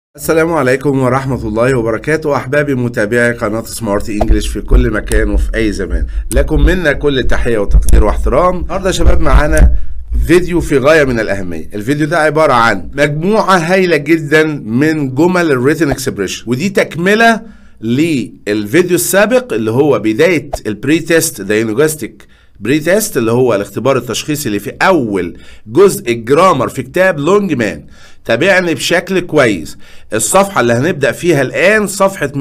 السلام عليكم ورحمة الله وبركاته أحبابي متابعي قناة سمارت إنجلش في كل مكان وفي أي زمان لكم منا كل تحية وتقدير واحترام النهاردة يا شباب معانا فيديو في غاية من الأهمية الفيديو ده عبارة عن مجموعة هايلة جدا من جمل الريتن اكسبريشن ودي تكملة للفيديو السابق اللي هو بداية البري تيست داينوجاستيك بري تيست اللي هو الاختبار التشخيصي اللي في اول جزء الجرامر في كتاب لونج مان تابعني بشكل كويس الصفحة اللي هنبدأ فيها الآن صفحة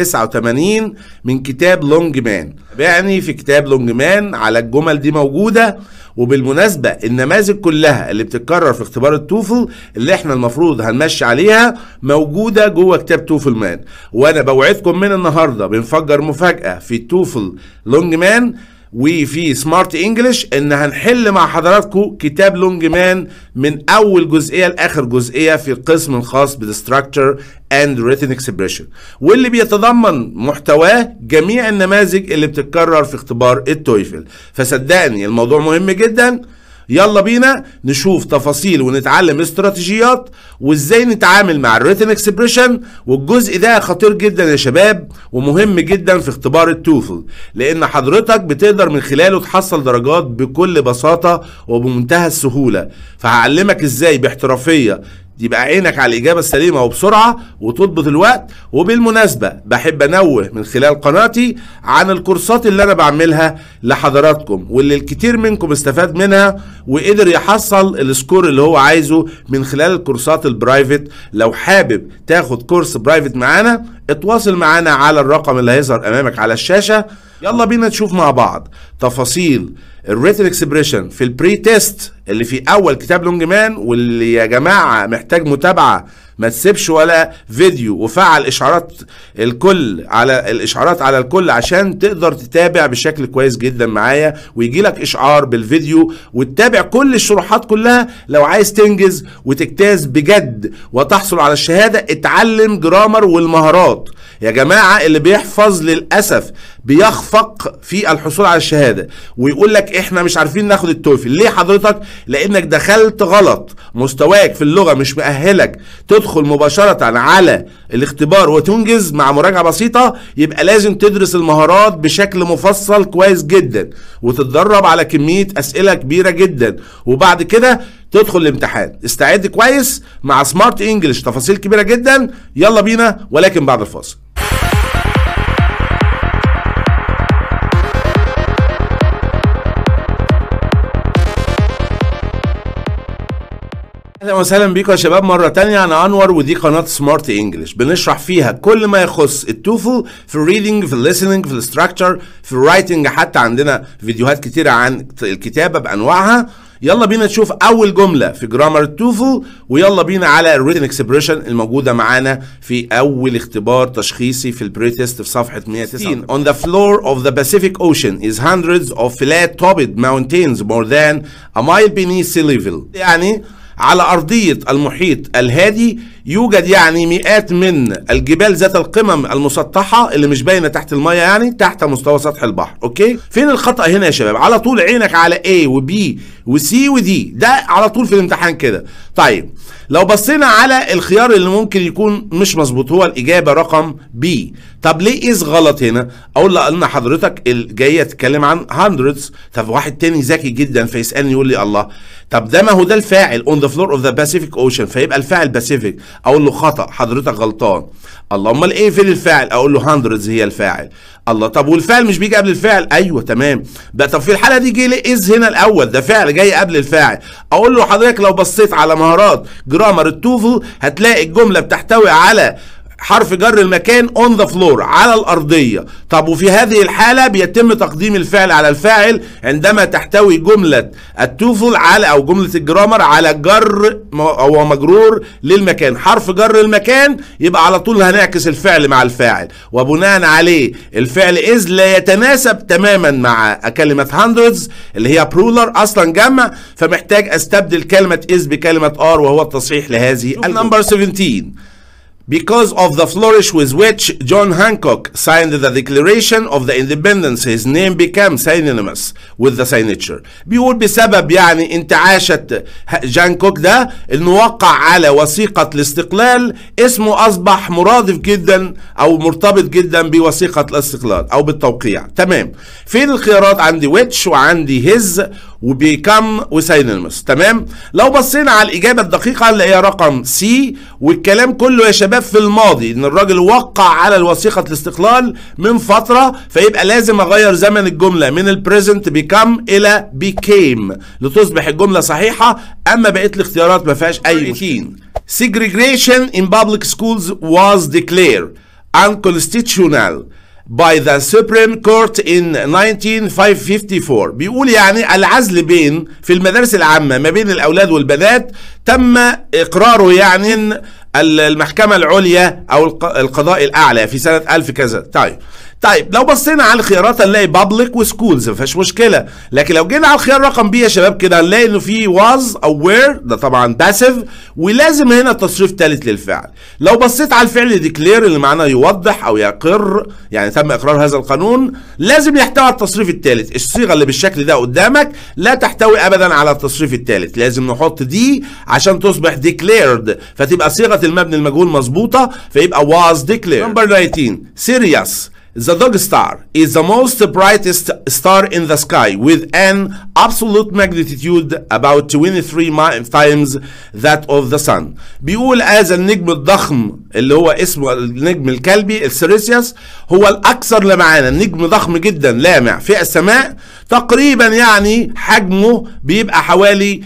189 من كتاب لونج مان تابعني في كتاب لونج مان على الجمل دي موجودة وبالمناسبة النماذج كلها اللي بتتكرر في اختبار التوفل اللي احنا المفروض هنمشي عليها موجودة جوه كتاب توفل مان وانا بوعدكم من النهاردة بنفجر مفاجأة في توفل لونج مان وفي سمارت انجلش ان هنحل مع حضراتكم كتاب لونج مان من اول جزئيه لاخر جزئيه في القسم الخاص بالستراكشر اند written اكسبريشن واللي بيتضمن محتواه جميع النماذج اللي بتتكرر في اختبار التويفل فصدقني الموضوع مهم جدا يلا بينا نشوف تفاصيل ونتعلم استراتيجيات وازاي نتعامل مع الريتن اكسبريشن والجزء ده خطير جدا يا شباب ومهم جدا في اختبار التوفل لان حضرتك بتقدر من خلاله تحصل درجات بكل بساطة وبمنتهى السهولة فهعلمك ازاي باحترافية يبقى عينك على الإجابة السليمة وبسرعة وتضبط الوقت وبالمناسبة بحب أنوه من خلال قناتي عن الكورسات اللي أنا بعملها لحضراتكم واللي الكتير منكم استفاد منها وقدر يحصل السكور اللي هو عايزه من خلال الكورسات البرايفت لو حابب تاخد كورس برايفت معانا اتواصل معانا على الرقم اللي هيظهر أمامك على الشاشة يلا بينا نشوف مع بعض تفاصيل الريتن اكسبريشن في البري تيست اللي في اول كتاب لونج مان واللي يا جماعه محتاج متابعه ما تسيبش ولا فيديو وفعل اشعارات الكل على الاشعارات على الكل عشان تقدر تتابع بشكل كويس جدا معايا ويجي لك اشعار بالفيديو وتتابع كل الشروحات كلها لو عايز تنجز وتجتاز بجد وتحصل على الشهاده اتعلم جرامر والمهارات يا جماعه اللي بيحفظ للاسف بيخفق في الحصول على الشهاده ويقول لك احنا مش عارفين ناخد التوفل ليه حضرتك لانك دخلت غلط مستواك في اللغه مش مؤهلك تدخل مباشره على الاختبار وتنجز مع مراجعه بسيطه يبقى لازم تدرس المهارات بشكل مفصل كويس جدا وتتدرب على كميه اسئله كبيره جدا وبعد كده تدخل الامتحان استعد كويس مع سمارت انجلش تفاصيل كبيره جدا يلا بينا ولكن بعد الفاصل اهلا وسهلا بيكم يا شباب مره تانية انا انور ودي قناه سمارت انجلش بنشرح فيها كل ما يخص التوفل في الريدنج في الليسننج في الاستراكشر في الرايتنج حتى عندنا فيديوهات كتيره عن الكتابه بانواعها يلا بينا نشوف اول جمله في جرامر التوفل ويلا بينا على الريتن اكسبريشن الموجوده معانا في اول اختبار تشخيصي في البري تيست في صفحه 109 On the floor of the Pacific Ocean is hundreds of flat topped mountains more than a mile beneath sea level يعني على أرضية المحيط الهادي يوجد يعني مئات من الجبال ذات القمم المسطحة اللي مش باينة تحت المية يعني تحت مستوى سطح البحر أوكي فين الخطأ هنا يا شباب على طول عينك على A و B و C و D ده على طول في الامتحان كده طيب لو بصينا على الخيار اللي ممكن يكون مش مظبوط هو الإجابة رقم B طب ليه إز غلط هنا أقول لأن حضرتك جاية تتكلم عن hundreds طب واحد تاني ذكي جدا فيسألني يقول لي الله طب ده ما هو ده الفاعل on the floor of the Pacific Ocean فيبقى الفاعل باسيفيك اقول له خطا حضرتك غلطان الله امال ايه فين الفاعل اقول له hundreds هي الفاعل الله طب والفعل مش بيجي قبل الفعل ايوه تمام بقى طب في الحاله دي جه ليه از هنا الاول ده فعل جاي قبل الفاعل اقول له حضرتك لو بصيت على مهارات جرامر التوفل هتلاقي الجمله بتحتوي على حرف جر المكان on the floor على الأرضية طب وفي هذه الحالة بيتم تقديم الفعل على الفاعل عندما تحتوي جملة التوفل على أو جملة الجرامر على جر أو مجرور للمكان حرف جر المكان يبقى على طول هنعكس الفعل مع الفاعل وبناء عليه الفعل إز لا يتناسب تماما مع كلمة hundreds اللي هي برولر أصلا جمع فمحتاج أستبدل كلمة إز بكلمة آر وهو التصحيح لهذه النمبر 17 Because of the flourish with which John Hancock signed the Declaration of the Independence, his name became synonymous with the signature. بيقول بسبب يعني انتعاشة جان كوك ده انه وقع على وثيقة الاستقلال اسمه اصبح مرادف جدا او مرتبط جدا بوثيقة الاستقلال او بالتوقيع تمام فين الخيارات عندي which وعندي his وبيكم وسينونيمس تمام لو بصينا على الاجابه الدقيقه هنلاقيها رقم سي والكلام كله يا شباب في الماضي ان الراجل وقع على وثيقه الاستقلال من فتره فيبقى لازم اغير زمن الجمله من البريزنت بيكم الى بيكيم لتصبح الجمله صحيحه اما بقيه الاختيارات ما فيهاش اي مشكله segregation in public schools was declared unconstitutional by the Supreme Court in 1954 بيقول يعني العزل بين في المدارس العامة ما بين الأولاد والبنات تم إقراره يعني المحكمة العليا أو القضاء الأعلى في سنة 1000 كذا طيب طيب لو بصينا على الخيارات هنلاقي بابليك وسكولز ما فيهاش مشكله لكن لو جينا على الخيار رقم بي يا شباب كده هنلاقي انه في واز او وير ده طبعا باسيف ولازم هنا تصريف ثالث للفعل لو بصيت على الفعل ديكلير اللي معناه يوضح او يقر يعني تم اقرار هذا القانون لازم يحتوي على التصريف الثالث الصيغه اللي بالشكل ده قدامك لا تحتوي ابدا على التصريف الثالث لازم نحط دي عشان تصبح ديكليرد فتبقى صيغه المبني المجهول مظبوطه فيبقى was declared number 19 serious The dog star is the most brightest star in the sky with an absolute magnitude about 23 times that of the sun. بيقول هذا النجم الضخم اللي هو اسمه النجم الكلبي السيريسيوس هو الأكثر لمعانا نجم ضخم جدا لامع في السماء تقريبا يعني حجمه بيبقى حوالي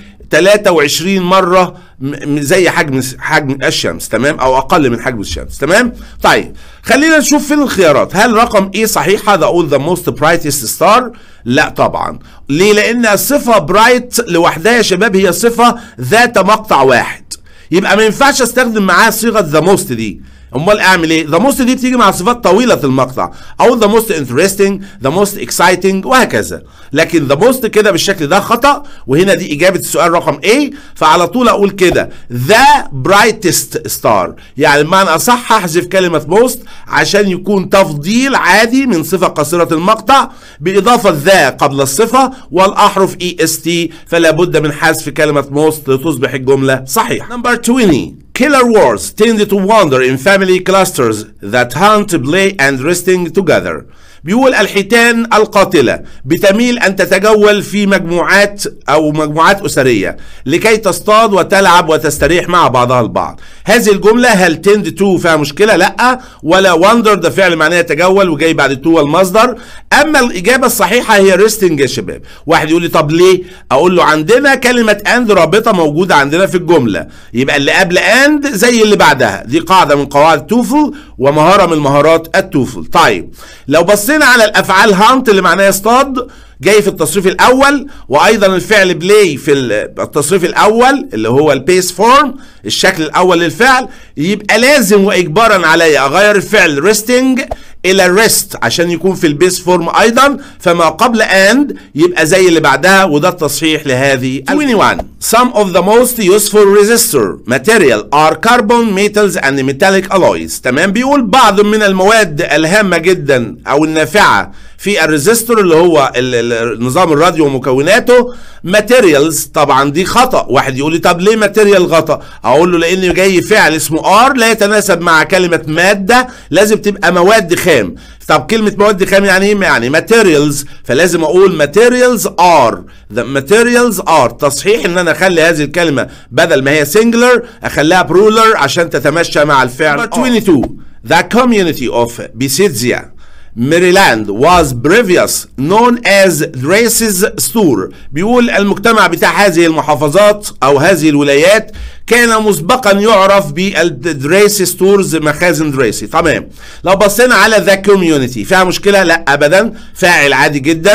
23 مرة زي حجم حجم الشمس تمام او اقل من حجم الشمس تمام طيب خلينا نشوف فين الخيارات هل رقم ايه صحيح هذا اقول ذا موست برايتست ستار لا طبعا ليه لان الصفه برايت لوحدها يا شباب هي صفه ذات مقطع واحد يبقى ما ينفعش استخدم معاها صيغه ذا موست دي امال اعمل ايه ذا موست دي بتيجي مع صفات طويله المقطع او ذا موست انترستنج ذا موست اكسايتنج وهكذا لكن ذا موست كده بالشكل ده خطا وهنا دي اجابه السؤال رقم ايه فعلى طول اقول كده ذا برايتست ستار يعني بمعنى اصح احذف كلمه موست عشان يكون تفضيل عادي من صفه قصيره المقطع باضافه ذا قبل الصفه والاحرف اي اس تي فلا بد من حذف كلمه موست لتصبح الجمله صحيحه نمبر 20 Killer wars tend to wander in family clusters that hunt, play and resting together. بيقول الحيتان القاتلة بتميل أن تتجول في مجموعات أو مجموعات أسرية لكي تصطاد وتلعب وتستريح مع بعضها البعض هذه الجملة هل tend to فيها مشكلة لا ولا wander ده فعل معناه يتجول وجاي بعد to المصدر أما الإجابة الصحيحة هي resting يا شباب واحد يقول لي طب ليه أقول له عندنا كلمة and رابطة موجودة عندنا في الجملة يبقى اللي قبل and زي اللي بعدها دي قاعدة من قواعد توفل ومهارة من مهارات التوفل طيب لو بصينا على الافعال هانت اللي معناها يصطاد جاي في التصريف الاول وايضا الفعل بلاي في التصريف الاول اللي هو البيس فورم الشكل الاول للفعل يبقى لازم واجبارا عليا اغير الفعل ريستنج الى ريست عشان يكون في البيس فورم ايضا فما قبل اند يبقى زي اللي بعدها وده التصحيح لهذه 21 Some of the most useful resistor material are carbon metals and metallic alloys تمام بيقول بعض من المواد الهامة جدا او النافعة في الريزيستور اللي هو نظام الراديو ومكوناته ماتيريالز طبعا دي خطا واحد يقول لي طب ليه ماتيريال خطا اقول له لان جاي فعل اسمه ار لا يتناسب مع كلمه ماده لازم تبقى مواد خام طب كلمه مواد خام يعني ايه يعني ماتيريالز فلازم اقول ماتيريالز ار the materials are تصحيح ان انا اخلي هذه الكلمه بدل ما هي singular اخليها برولر عشان تتمشى مع الفعل 22 the community of Bisidzia ميريلاند was previous known as Drace's store بيقول المجتمع بتاع هذه المحافظات او هذه الولايات كان مسبقا يعرف بالدريسي ستورز مخازن دريسي تمام لو بصينا على ذا كوميونتي فيها مشكله لا ابدا فاعل عادي جدا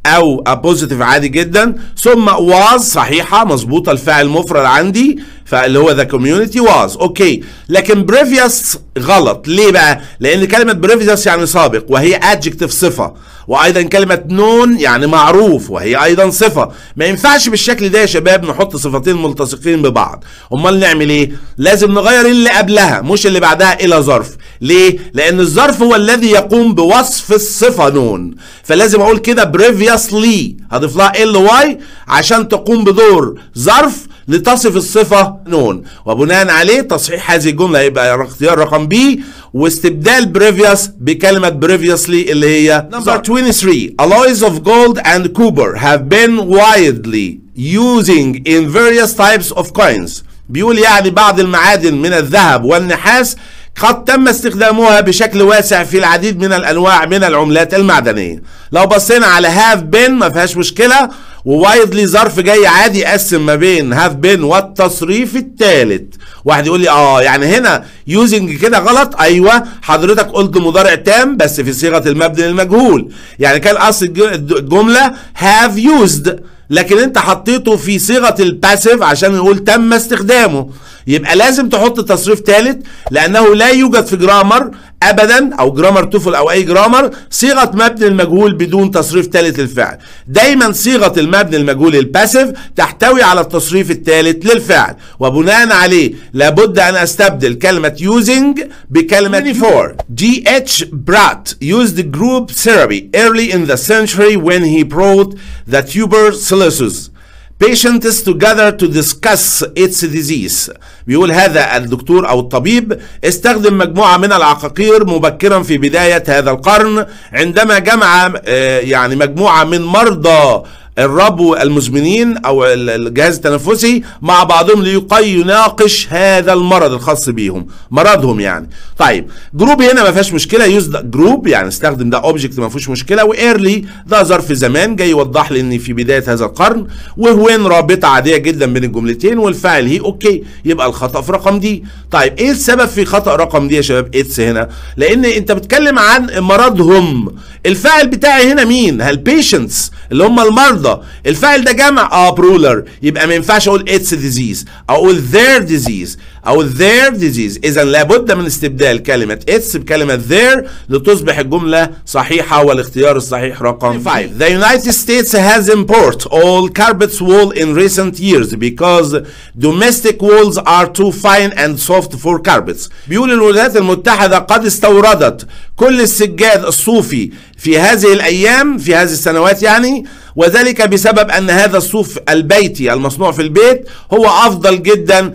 او بوزيتيف عادي جدا ثم was صحيحه مظبوطه الفاعل مفرد عندي فاللي هو ذا كوميونتي واز اوكي لكن بريفيوس غلط ليه بقى لان كلمه بريفيوس يعني سابق وهي ادجكتيف صفه وايضا كلمه نون يعني معروف وهي ايضا صفه ما ينفعش بالشكل ده يا شباب نحط صفتين ملتصقين ببعض امال نعمل ايه لازم نغير اللي قبلها مش اللي بعدها الى ظرف ليه لان الظرف هو الذي يقوم بوصف الصفه نون فلازم اقول كده previously هضيف لها ال واي عشان تقوم بدور ظرف لتصف الصفة نون وبناء عليه تصحيح هذه الجملة يبقى اختيار رقم بي واستبدال previous بكلمة previously اللي هي number 23 alloys of gold and copper have been widely using in various types of coins بيقول يعني بعض المعادن من الذهب والنحاس قد تم استخدامها بشكل واسع في العديد من الانواع من العملات المعدنيه لو بصينا على هاف بين ما فيهاش مشكله ووايدلي ظرف جاي عادي يقسم ما بين هاف بين والتصريف الثالث واحد يقول لي اه يعني هنا يوزنج كده غلط ايوه حضرتك قلت مضارع تام بس في صيغه المبني للمجهول يعني كان اصل الجمله هاف يوزد لكن انت حطيته في صيغه الباسيف عشان نقول تم استخدامه يبقى لازم تحط تصريف ثالث لانه لا يوجد في جرامر ابدا او جرامر توفل او اي جرامر صيغه مبني المجهول بدون تصريف ثالث للفعل دايما صيغه المبني المجهول الباسيف تحتوي على التصريف الثالث للفعل وبناء عليه لابد ان استبدل كلمه using بكلمه 24 جي اتش برات used group therapy early in the century when he brought the tuberculosis patients together to discuss its disease بيقول هذا الدكتور او الطبيب استخدم مجموعه من العقاقير مبكرا في بدايه هذا القرن عندما جمع يعني مجموعه من مرضى الربو المزمنين او الجهاز التنفسي مع بعضهم ليقي يناقش هذا المرض الخاص بيهم مرضهم يعني طيب جروب هنا ما فيهاش مشكله يوز جروب يعني استخدم ده اوبجكت ما فيهوش مشكله وايرلي ده ظرف زمان جاي يوضح لي ان في بدايه هذا القرن وهوين رابطه عاديه جدا بين الجملتين والفاعل هي اوكي يبقى الخطا في رقم دي طيب ايه السبب في خطا رقم دي يا شباب اتس هنا لان انت بتتكلم عن مرضهم الفاعل بتاعي هنا مين هالبيشنتس اللي هم المرضى الفاعل ده جمع اه برولر يبقى ما ينفعش اقول اتس ديزيز اقول their ديزيز او their ديزيز اذا لابد من استبدال كلمه اتس بكلمه their لتصبح الجمله صحيحه والاختيار الصحيح رقم 5 The United States has import all carpets wool in recent years because domestic wools are too fine and soft for carpets بيقول الولايات المتحده قد استوردت كل السجاد الصوفي في هذه الايام في هذه السنوات يعني وذلك بسبب ان هذا الصوف البيتي المصنوع في البيت هو افضل جدا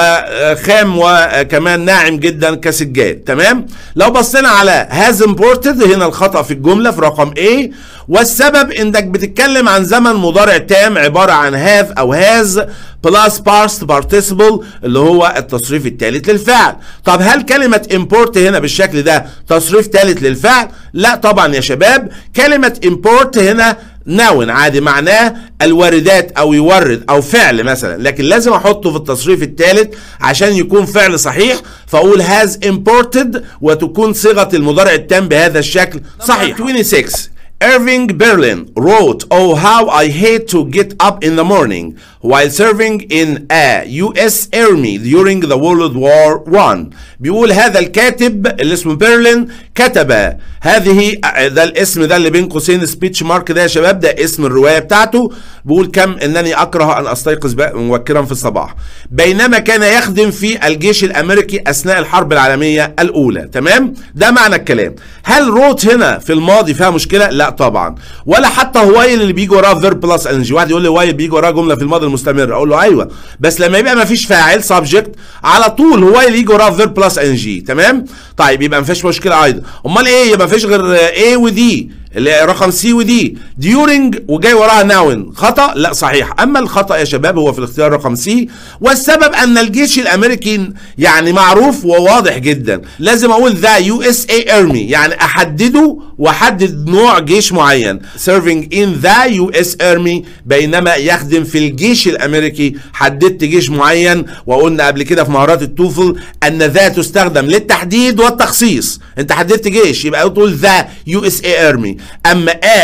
وخام وكمان ناعم جدا كسجاد تمام لو بصينا على has imported هنا الخطأ في الجملة في رقم A والسبب انك بتتكلم عن زمن مضارع تام عبارة عن have او has plus past participle اللي هو التصريف الثالث للفعل طب هل كلمة import هنا بالشكل ده تصريف ثالث للفعل لا طبعا يا شباب كلمة import هنا ناون عادي معناه الواردات او يورد او فعل مثلا لكن لازم احطه في التصريف الثالث عشان يكون فعل صحيح فاقول has imported وتكون صيغه المضارع التام بهذا الشكل صحيح 26 Irving Berlin wrote, Oh, how I hate to get up in the morning while serving in a US Army during the World War I. بيقول هذا الكاتب اللي اسمه بيرلين كتب هذه ده الاسم ده اللي بين قوسين سبيتش مارك ده يا شباب ده اسم الروايه بتاعته بيقول كم انني اكره ان استيقظ مبكرا في الصباح بينما كان يخدم في الجيش الامريكي اثناء الحرب العالميه الاولى تمام ده معنى الكلام هل روت هنا في الماضي فيها مشكله لا طبعا ولا حتى هوايل اللي بيجي وراه فيرب بلس ان جي واحد يقول لي وايل بيجي وراه جمله في الماضي المستمر اقول له ايوه بس لما يبقى ما فيش فاعل سبجكت على طول هوايل يجي وراه فيرب بلس ان جي تمام طيب يبقى ما فيش مشكله ايضا امال ايه يبقى ما فيش غير ايه ودي اللي رقم سي ودي ديورنج وجاي وراها ناون خطا لا صحيح اما الخطا يا شباب هو في الاختيار رقم سي والسبب ان الجيش الامريكي يعني معروف وواضح جدا لازم اقول ذا يو اس اي ارمي يعني احدده واحدد نوع جيش معين serving in the US Army بينما يخدم في الجيش الامريكي حددت جيش معين وقلنا قبل كده في مهارات التوفل ان ذا تستخدم للتحديد والتخصيص انت حددت جيش يبقى تقول ذا يو اس اي ارمي اما ا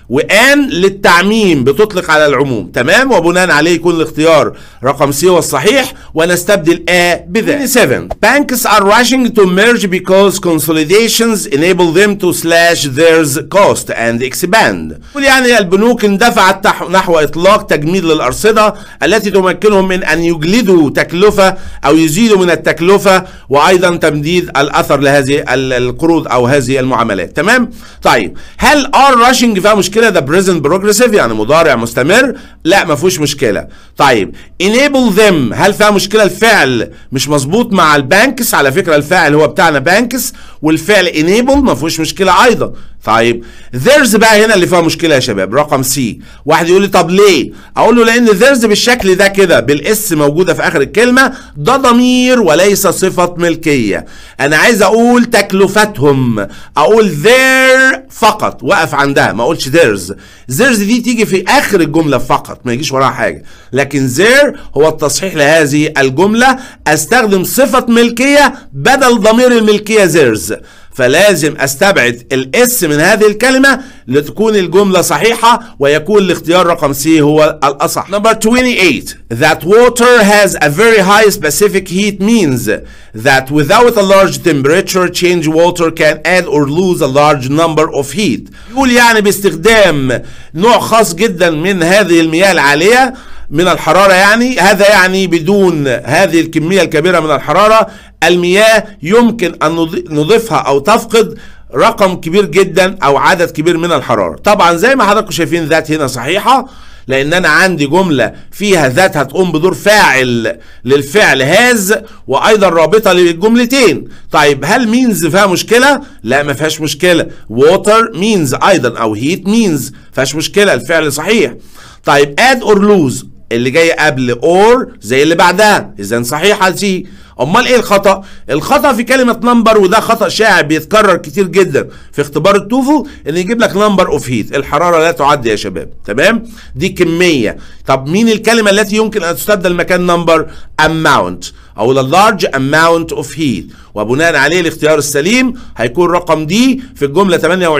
وان للتعميم بتطلق على العموم تمام وبناء عليه يكون الاختيار رقم سي هو الصحيح ونستبدل A بذا 7 banks are rushing to merge because consolidations enable them to slash their cost and expand يعني البنوك اندفعت نحو اطلاق تجميد للارصده التي تمكنهم من ان يجلدوا تكلفه او يزيدوا من التكلفه وايضا تمديد الاثر لهذه القروض او هذه المعاملات تمام طيب هل ار راشنج فيها مشكله ده بريزنت بروجريسيف يعني مضارع مستمر لا ما فيهوش مشكله طيب enable them هل فيها مشكله الفعل مش مظبوط مع البانكس على فكره الفاعل هو بتاعنا بانكس والفعل enable ما فيهوش مشكله ايضا طيب there's بقى هنا اللي فيها مشكله يا شباب رقم سي واحد يقول لي طب ليه اقول له لان there's بالشكل ده كده بالاس موجوده في اخر الكلمه ده ضمير وليس صفه ملكيه انا عايز اقول تكلفتهم اقول their فقط وقف عندها ما اقولش theirs theirs دي تيجي في اخر الجمله فقط ما يجيش وراها حاجه لكن their هو التصحيح لهذه الجمله استخدم صفه ملكيه بدل ضمير الملكيه theirs فلازم استبعد الاس من هذه الكلمة لتكون الجملة صحيحة ويكون الاختيار رقم سي هو الأصح. Number 28 that water has a very high specific heat means that without a large temperature change water can add or lose a large number of heat. يقول يعني باستخدام نوع خاص جدا من هذه المياه العالية من الحرارة يعني هذا يعني بدون هذه الكمية الكبيرة من الحرارة المياه يمكن أن نضيفها أو تفقد رقم كبير جدا أو عدد كبير من الحرارة طبعا زي ما حضراتكم شايفين ذات هنا صحيحة لان انا عندي جمله فيها ذات هتقوم بدور فاعل للفعل هاز وايضا رابطه للجملتين طيب هل مينز فيها مشكله لا ما فيهاش مشكله ووتر مينز ايضا او هيت مينز فيهاش مشكله الفعل صحيح طيب اد اور لوز اللي جاي قبل اور زي اللي بعدها اذا صحيحه دي امال ايه الخطا الخطا في كلمه نمبر وده خطا شائع بيتكرر كتير جدا في اختبار التوفل ان يجيب لك نمبر اوف هيت الحراره لا تعد يا شباب تمام دي كميه طب مين الكلمه التي يمكن ان تستبدل مكان نمبر اماونت او large amount of heat وبناء عليه الاختيار السليم هيكون رقم دي في الجمله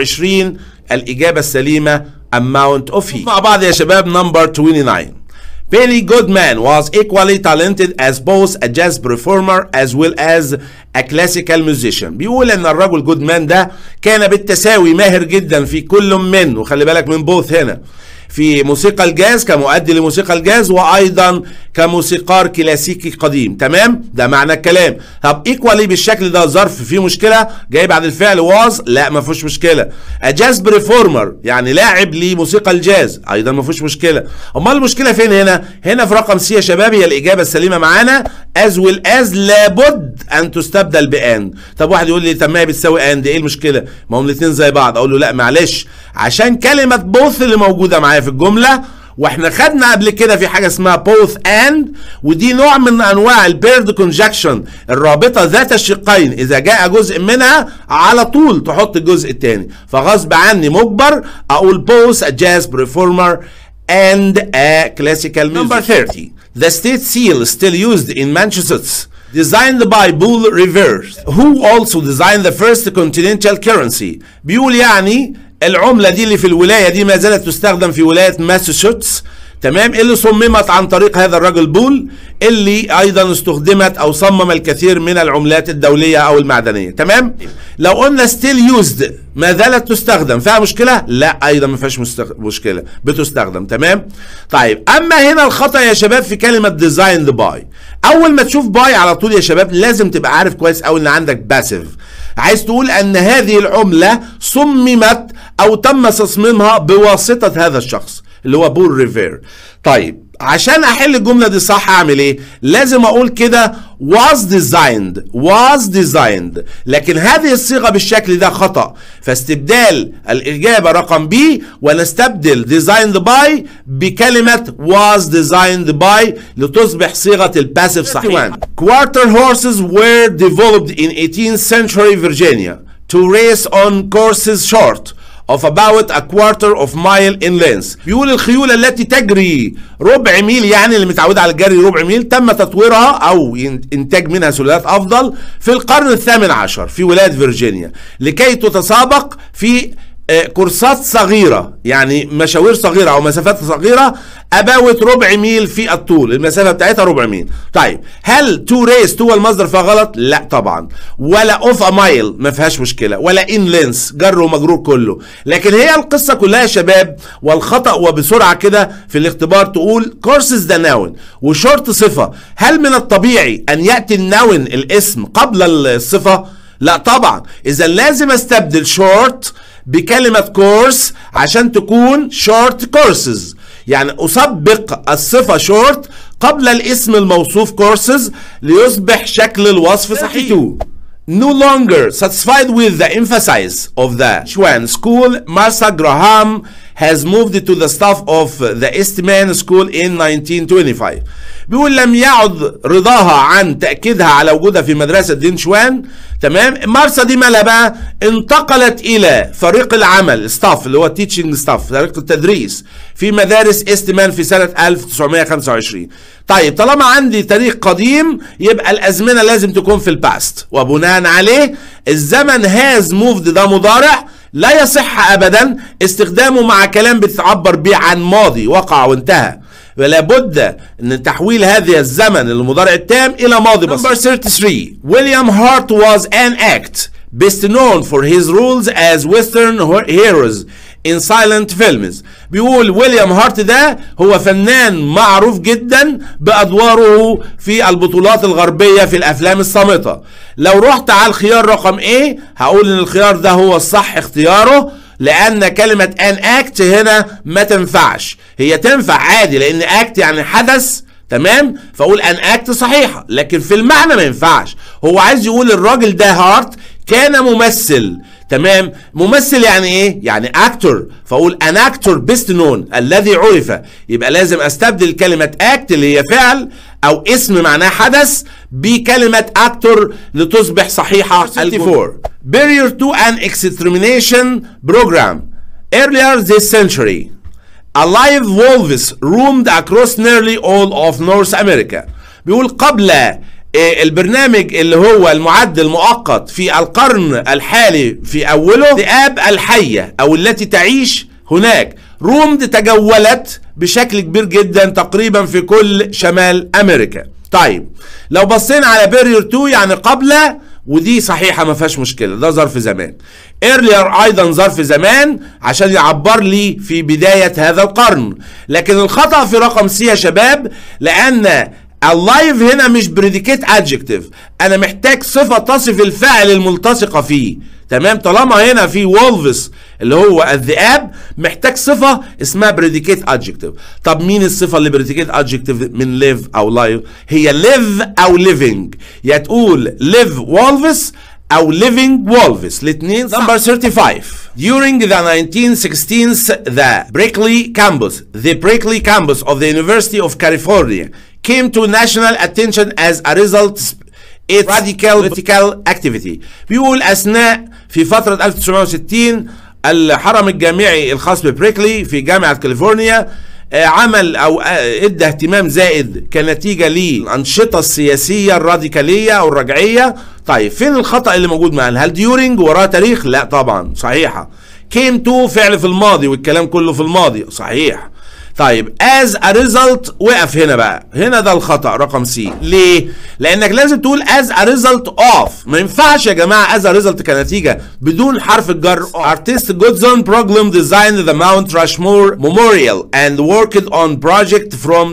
28 الاجابه السليمه amount of heat مع بعض يا شباب نمبر 29 Billy Goodman was equally talented as both a jazz performer as well as a classical musician بيقول ان الرجل جودمان ده كان بالتساوي ماهر جدا في كل من وخلي بالك من بوث هنا في موسيقى الجاز كمؤدي لموسيقى الجاز وايضا كموسيقار كلاسيكي قديم تمام ده معنى الكلام طب ايكوالي بالشكل ده ظرف فيه مشكله جاي بعد الفعل واز لا ما فيهوش مشكله جاز بريفورمر يعني لاعب لموسيقى الجاز ايضا ما فيهوش مشكله امال المشكله فين هنا هنا في رقم سي يا شباب هي الاجابه السليمه معانا از ويل از لابد ان تستبدل بان طب واحد يقول لي طب ما هي بتساوي ان دي ايه المشكله ما هم الاثنين زي بعض اقول له لا معلش عشان كلمه بوث اللي موجوده معايا في الجمله واحنا خدنا قبل كده في حاجه اسمها both and ودي نوع من انواع البيرد كونجكشن الرابطه ذات الشقين اذا جاء جزء منها على طول تحط الجزء الثاني فغصب عني مجبر اقول both a jazz performer and a classical music. Number 30. The state seal still used in Massachusetts designed by Bull Revere who also designed the first continental currency بيقول يعني العملة دي اللي في الولاية دي ما زالت تستخدم في ولاية ماساتشوستس تمام اللي صممت عن طريق هذا الرجل بول اللي ايضا استخدمت او صمم الكثير من العملات الدوليه او المعدنيه تمام لو قلنا ستيل يوزد ما زالت تستخدم فيها مشكله لا ايضا ما فيهاش مستخ... مشكله بتستخدم تمام طيب اما هنا الخطا يا شباب في كلمه ديزايند باي اول ما تشوف باي على طول يا شباب لازم تبقى عارف كويس قوي ان عندك باسيف عايز تقول ان هذه العمله صممت او تم تصميمها بواسطه هذا الشخص اللي هو بول ريفير طيب عشان احل الجمله دي صح اعمل ايه لازم اقول كده was designed was designed لكن هذه الصيغه بالشكل ده خطا فاستبدال الاجابه رقم بي ونستبدل designed by بكلمه was designed by لتصبح صيغه الباسيف صحيح quarter horses were developed in 18th century Virginia to race on courses short of about a quarter of mile in length بيقول الخيول التي تجري ربع ميل يعني اللي متعودة على الجري ربع ميل تم تطويرها او انتاج منها سلالات افضل في القرن الثامن عشر في ولاية فيرجينيا لكي تتسابق في آه، كورسات صغيرة يعني مشاوير صغيرة أو مسافات صغيرة أباوت ربع ميل في الطول المسافة بتاعتها ربع ميل طيب هل تو ريس تو المصدر فيها غلط لا طبعا ولا اوف ا مايل ما فيهاش مشكلة ولا ان لينس جر ومجرور كله لكن هي القصة كلها يا شباب والخطأ وبسرعة كده في الاختبار تقول كورسز ده ناون وشورت صفة هل من الطبيعي أن يأتي الناون الاسم قبل الصفة لا طبعا إذا لازم استبدل شورت بكلمة كورس عشان تكون شورت كورسز يعني أسبق الصفة شورت قبل الاسم الموصوف كورسز ليصبح شكل الوصف صحيح No longer satisfied with the emphasis of the Chuan school, Martha Graham has moved to the staff of the Eastman School in 1925 بيقول لم يعد رضاها عن تأكيدها على وجودها في مدرسة دين شوان تمام مارسا دي مالها بقى انتقلت إلى فريق العمل ستاف اللي هو تيتشنج ستاف فريق التدريس في مدارس استمان في سنة 1925 طيب طالما عندي تاريخ قديم يبقى الأزمنة لازم تكون في الباست وبناء عليه الزمن هاز موفد ده مضارع لا يصح ابدا استخدامه مع كلام بتعبر بيه عن ماضي وقع وانتهى ولا بد ان تحويل هذا الزمن المضارع التام الى ماضي بسيط. Number 33 William Hart was an act best known for his roles as western heroes in silent films بيقول ويليام هارت ده هو فنان معروف جدا بأدواره في البطولات الغربية في الأفلام الصامتة لو رحت على الخيار رقم ايه هقول ان الخيار ده هو الصح اختياره لان كلمة ان اكت هنا ما تنفعش هي تنفع عادي لان اكت يعني حدث تمام فاقول ان اكت صحيحة لكن في المعنى ما ينفعش هو عايز يقول الراجل ده هارت كان ممثل تمام ممثل يعني ايه يعني اكتور فاقول ان اكتور بيست نون الذي عرف يبقى لازم استبدل كلمه اكت اللي هي فعل او اسم معناه حدث بكلمه اكتور لتصبح صحيحه 34 barrier to an extermination program earlier this century alive wolves roamed across nearly all of North America بيقول قبل البرنامج اللي هو المعد المؤقت في القرن الحالي في اوله ذئاب الحيه او التي تعيش هناك رومد تجولت بشكل كبير جدا تقريبا في كل شمال امريكا طيب لو بصينا على بيريور 2 يعني قبل ودي صحيحة ما فيهاش مشكلة ده ظرف زمان earlier أيضا ظرف زمان عشان يعبر لي في بداية هذا القرن لكن الخطأ في رقم سي يا شباب لأن اللايف هنا مش بريديكيت ادجكتيف انا محتاج صفه تصف الفعل الملتصقه فيه تمام طالما هنا في وولفز اللي هو الذئاب محتاج صفه اسمها بريديكيت ادجكتيف طب مين الصفه اللي بريديكيت ادجكتيف من ليف او لايف هي ليف او ليفنج يا تقول ليف وولفز او living wolves الاثنين number 35 during the 1916 the Berkeley campus the Berkeley campus of the University of California came to national attention as a result its radical political activity بيقول أثناء في فترة 1960 الحرم الجامعي الخاص ببريكلي في جامعة كاليفورنيا عمل او ادى اهتمام زائد كنتيجه للانشطه السياسيه الراديكاليه او الرجعيه طيب فين الخطا اللي موجود معانا هل ديورنج وراه تاريخ لا طبعا صحيحه كيم تو فعل في الماضي والكلام كله في الماضي صحيح طيب as a result وقف هنا بقى هنا ده الخطأ رقم سي ليه؟ لأنك لازم تقول as a result of ما ينفعش يا جماعة as a result كنتيجة بدون حرف الجر artist Goodson Proglum designed the Mount Rushmore Memorial and worked on project from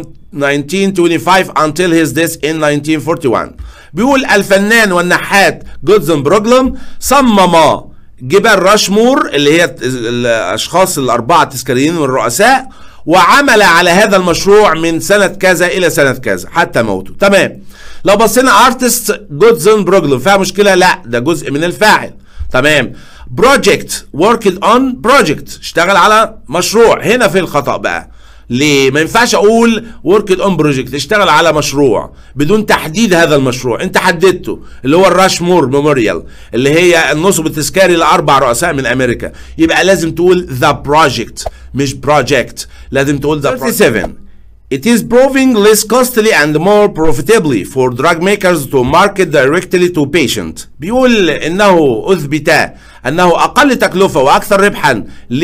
1925 until his death in 1941 بيقول الفنان والنحات جودزون بروجلم صمم جبال راشمور اللي هي الاشخاص الاربعه التذكاريين والرؤساء وعمل على هذا المشروع من سنة كذا إلى سنة كذا حتى موته تمام لو بصينا ارتست جودزون بروجلم فيها مشكلة لا ده جزء من الفاعل تمام بروجكت worked اون بروجكت اشتغل على مشروع هنا في الخطأ بقى ليه؟ ما ينفعش اقول worked اون بروجكت اشتغل على مشروع بدون تحديد هذا المشروع انت حددته اللي هو الراشمور ميموريال اللي هي النصب التذكاري لاربع رؤساء من امريكا يبقى لازم تقول ذا بروجكت مش بروجكت لازم تقول ذا 37 It is proving less costly and more profitably for drug makers to market directly to patient. بيقول انه اثبت انه اقل تكلفه واكثر ربحا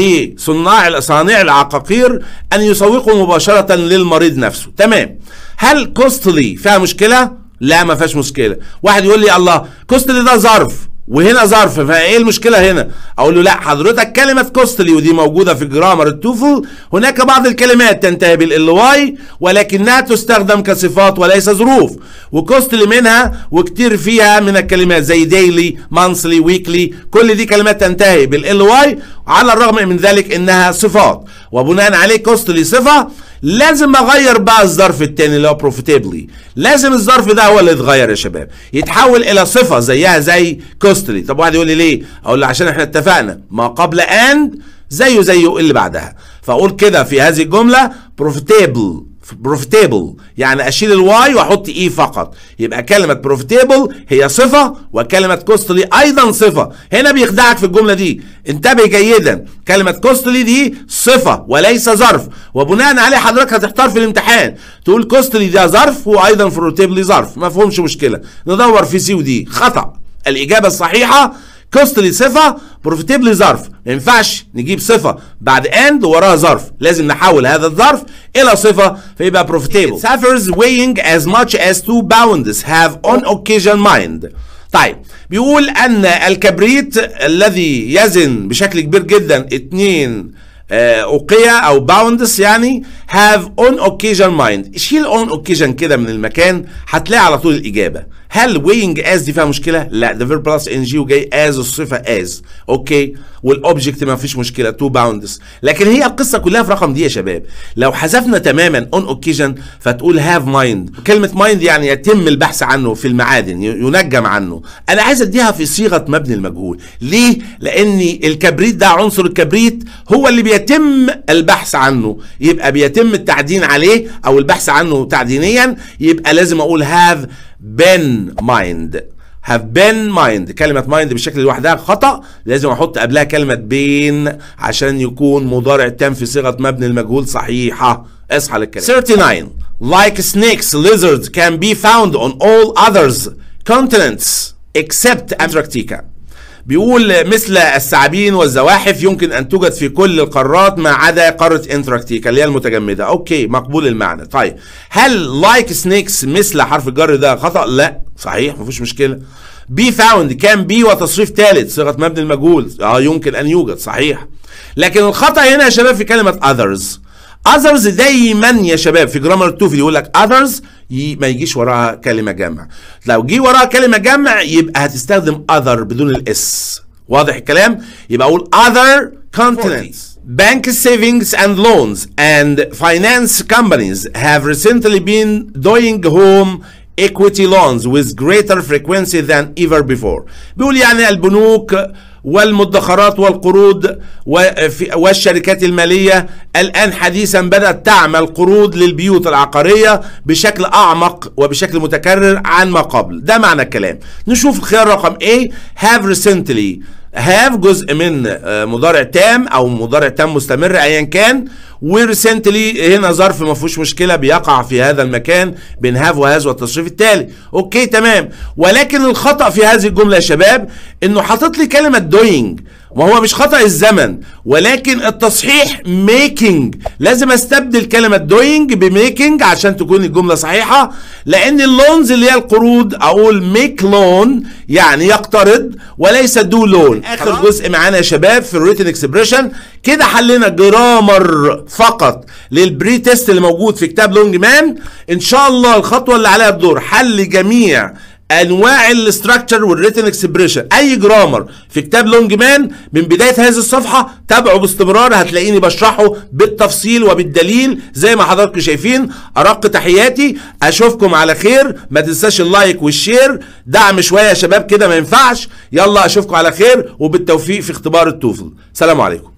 لصناع صانع العقاقير ان يسوقوا مباشره للمريض نفسه. تمام. هل كوستلي فيها مشكله؟ لا ما فيهاش مشكله. واحد يقول لي الله كوستلي ده ظرف وهنا ظرف فايه المشكله هنا اقول له لا حضرتك كلمه كوستلي ودي موجوده في جرامر التوفل هناك بعض الكلمات تنتهي بالال واي ولكنها تستخدم كصفات وليس ظروف وكوستلي منها وكتير فيها من الكلمات زي ديلي مانثلي ويكلي كل دي كلمات تنتهي بالال واي على الرغم من ذلك انها صفات وبناء عليه كوستلي صفه لازم اغير بقى الظرف التاني اللي هو بروفيتابلي لازم الظرف ده هو اللي يتغير يا شباب يتحول الى صفه زيها زي كوستلي طب واحد يقول لي ليه اقول له عشان احنا اتفقنا ما قبل اند زيه زيه اللي بعدها فاقول كده في هذه الجمله بروفيتابل بروفيتابل يعني اشيل الواي واحط اي فقط يبقى كلمه بروفيتابل هي صفه وكلمه كوستلي ايضا صفه هنا بيخدعك في الجمله دي انتبه جيدا كلمه كوستلي دي صفه وليس ظرف وبناء عليه حضرتك هتحتار في الامتحان تقول كوستلي ده ظرف وايضا بروفيتابلي ظرف ما فيهمش مشكله ندور في سي ودي خطا الاجابه الصحيحه كوستلي صفه بروفيتبلي ظرف ما ينفعش نجيب صفه بعد اند وراها ظرف لازم نحول هذا الظرف الى صفه فيبقى بروفيتبل suffers weighing as much as two pounds have on occasion mind طيب بيقول ان الكبريت الذي يزن بشكل كبير جدا 2 اوقية او باوندس يعني have on occasion mind شيل on occasion كده من المكان هتلاقي على طول الاجابه هل weighing as دي فيها مشكله لا ده verb plus ing وجاي as الصفه as اوكي والاوبجكت ما فيش مشكله 2 باوندس لكن هي القصه كلها في رقم دي يا شباب لو حذفنا تماما on occasion فتقول have mind كلمه mind يعني يتم البحث عنه في المعادن ينجم عنه انا عايز اديها في صيغه مبني المجهول ليه لان الكبريت ده عنصر الكبريت هو اللي بيتم البحث عنه يبقى بيتم التعدين عليه او البحث عنه تعدينيا يبقى لازم اقول have been mind have been mind كلمة mind بالشكل لوحدها خطأ لازم احط قبلها كلمة been عشان يكون مضارع تام في صيغة مبني المجهول صحيحة اصحى للكلام 39 like snakes lizards can be found on all others continents except Antarctica بيقول مثل الثعابين والزواحف يمكن ان توجد في كل القارات ما عدا قاره انتراكتيكا اللي هي المتجمده اوكي مقبول المعنى طيب هل لايك like سنيكس مثل حرف الجر ده خطا لا صحيح مفيش مشكله بي فاوند كان بي وتصريف ثالث صيغه مبني المجهول اه يمكن ان يوجد صحيح لكن الخطا هنا يا شباب في كلمه others others دايما يا شباب في جرامر التوفل يقول لك others ما يجيش وراها كلمه جمع لو جه وراها كلمه جمع يبقى هتستخدم other بدون الاس واضح الكلام يبقى اقول other continents Bank savings and loans and finance companies have recently been doing home equity loans with greater frequency than ever before. بيقول يعني البنوك والمدخرات والقروض والشركات المالية الآن حديثا بدأت تعمل قروض للبيوت العقارية بشكل أعمق وبشكل متكرر عن ما قبل ده معنى الكلام نشوف الخيار رقم A have recently have جزء من مضارع تام او مضارع تام مستمر ايا كان وريسنتلي هنا ظرف ما فيهوش مشكله بيقع في هذا المكان بين هاف وهاز والتصريف التالي اوكي تمام ولكن الخطا في هذه الجمله يا شباب انه حاطط لي كلمه دوينج وهو مش خطأ الزمن ولكن التصحيح ميكينج لازم استبدل كلمة دوينج بميكينج عشان تكون الجملة صحيحة لأن اللونز اللي هي القروض أقول ميك لون يعني يقترض وليس دو لون آخر جزء معانا يا شباب في الريتن اكسبريشن كده حلينا جرامر فقط للبري تيست اللي موجود في كتاب لونج مان إن شاء الله الخطوة اللي عليها الدور حل جميع انواع الاستراكشر والريتن اكسبريشن اي جرامر في كتاب لونج مان من بدايه هذه الصفحه تابعوا باستمرار هتلاقيني بشرحه بالتفصيل وبالدليل زي ما حضراتكم شايفين ارق تحياتي اشوفكم على خير ما تنساش اللايك والشير دعم شويه يا شباب كده ما ينفعش يلا اشوفكم على خير وبالتوفيق في اختبار التوفل سلام عليكم